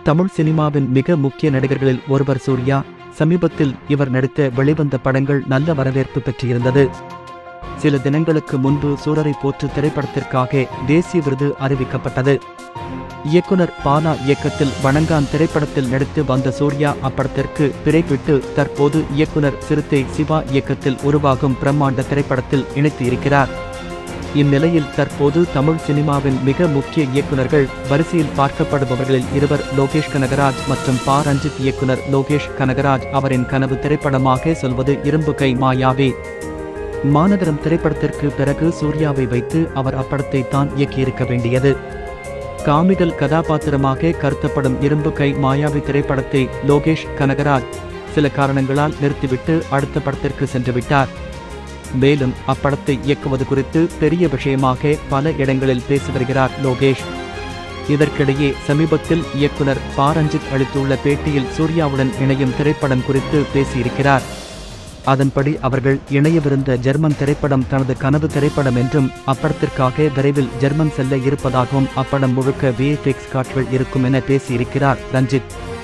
தமிழ் சினிமாவின் மிக முக்கிய நடிகர்களில் ஒருவர் சூர்யா சமீபத்தில் இவர் நடித்த வெளிவந்த படங்கள் நல்ல வரவேற்பு பெற்றிருந்தது சில தினங்களுக்கு முன்பு சூரரை போற்று திரைப்படத்திற்காக தேசிய விருது அறிவிக்கப்பட்டது இயக்குனர் பாலா இயக்கத்தில் வணங்கான் திரைப்படத்தில் நடித்து வந்த சூர்யா அப்படத்திற்கு பிறைவிட்டு தற்போது இயக்குனர் சிறுத்தை சிவா இயக்கத்தில் உருவாகும் பிரம்மாண்ட திரைப்படத்தில் இணைத்து இருக்கிறார் இந்நிலையில் தற்போது தமிழ் சினிமாவின் மிக முக்கிய இயக்குனர்கள் வரிசையில் பார்க்கப்படுபவர்களில் இருவர் லோகேஷ் கனகராஜ் மற்றும் பா ரஞ்சித் இயக்குனர் லோகேஷ் கனகராஜ் அவரின் கனவு திரைப்படமாக சொல்வது இரும்பு கை மாயாவே மாநகரம் திரைப்படத்திற்கு பிறகு சூர்யாவை வைத்து அவர் அப்படத்தை தான் இயக்கியிருக்க வேண்டியது காமிகள் கதாபாத்திரமாக கருத்தப்படும் இரும்பு கை மாயாவி திரைப்படத்தை லோகேஷ் கனகராஜ் சில காரணங்களால் நிறுத்திவிட்டு அடுத்த படத்திற்கு சென்றுவிட்டார் மேலும் அப்படத்தை இயக்குவது குறித்து பெரிய விஷயமாக பல இடங்களில் பேசி வருகிறார் லோகேஷ் இதற்கிடையே சமீபத்தில் இயக்குனர் பாரஞ்சித் அளித்துள்ள பேட்டியில் சூர்யாவுடன் இணையும் திரைப்படம் குறித்து பேசியிருக்கிறார் அதன்படி அவர்கள் இணையவிருந்த ஜெர்மன் திரைப்படம் தனது கனவு திரைப்படம் என்றும் அப்படத்திற்காக விரைவில் ஜெர்மன் செல்ல இருப்பதாகவும் அப்படம் முழுக்க விஎஃப்எக்ஸ் காட்சிகள் இருக்கும் என பேசியிருக்கிறார் ரஞ்சித்